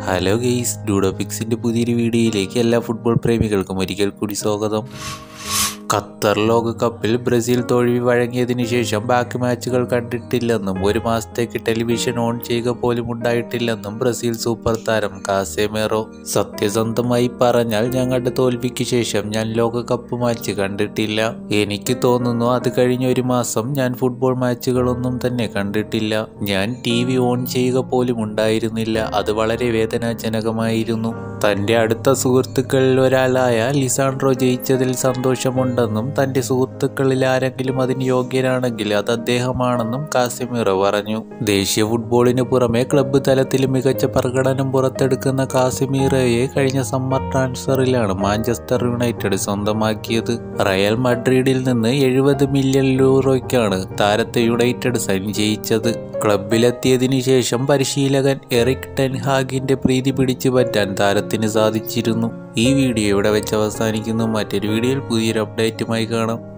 hello guys ഡൂഡോപിക്സിൻ്റെ പുതിയൊരു വീഡിയോയിലേക്ക് എല്ലാ ഫുട്ബോൾ പ്രേമികൾക്കും ഒരിക്കൽ കൂടി സ്വാഗതം ഖത്തർ ലോകകപ്പിൽ ബ്രസീൽ തോൽവി വഴങ്ങിയതിനു ശേഷം ബാക്കി മാച്ചുകൾ കണ്ടിട്ടില്ലെന്നും ഒരു മാസത്തേക്ക് ടെലിവിഷൻ ഓൺ ചെയ്യുക പോലും ഉണ്ടായിട്ടില്ലെന്നും ബ്രസീൽ സൂപ്പർ താരം കാസെമേറോ സത്യസന്ധമായി പറഞ്ഞാൽ ഞങ്ങളുടെ തോൽവിക്ക് ശേഷം ഞാൻ ലോകകപ്പ് മാച്ച് കണ്ടിട്ടില്ല എനിക്ക് തോന്നുന്നു അത് കഴിഞ്ഞ ഒരു മാസം ഞാൻ ഫുട്ബോൾ മാച്ചുകളൊന്നും തന്നെ കണ്ടിട്ടില്ല ഞാൻ ടി വി ഓൺ ചെയ്യുക പോലും ഉണ്ടായിരുന്നില്ല അത് വളരെ വേദനാജനകമായിരുന്നു തൻ്റെ അടുത്ത സുഹൃത്തുക്കളിൽ ഒരാളായ ലിസാൻഡ്രോ ജയിച്ചതിൽ സന്തോഷമുണ്ടെന്നും തൻ്റെ സുഹൃത്തുക്കളിൽ ആരെങ്കിലും അതിന് യോഗ്യനാണെങ്കിൽ അത് അദ്ദേഹമാണെന്നും കാസിമിറോ പറഞ്ഞു ദേശീയ ഫുട്ബോളിന് പുറമെ ക്ലബ്ബ് തലത്തിൽ മികച്ച പ്രകടനം പുറത്തെടുക്കുന്ന കാസിമീറോയെ കഴിഞ്ഞ സമ്മർ ട്രാൻസ്ഫറിലാണ് മാഞ്ചസ്റ്റർ യുണൈറ്റഡ് സ്വന്തമാക്കിയത് റയൽ മഡ്രിഡിൽ നിന്ന് എഴുപത് മില്യൺ യൂറോയ്ക്കാണ് താരത്തെ യുണൈറ്റഡ് സൈൻ ചെയ്യിച്ചത് ക്ലബിലെത്തിയതിനു ശേഷം പരിശീലകൻ എറിക് ടെൻഹാഗിന്റെ പ്രീതി പിടിച്ചു പറ്റാൻ താരത്തിന് സാധിച്ചിരുന്നു ഈ വീഡിയോ ഇവിടെ വെച്ച് അവസാനിക്കുന്നു മറ്റൊരു വീഡിയോയിൽ പുതിയൊരു അപ്ഡേറ്റുമായി കാണാം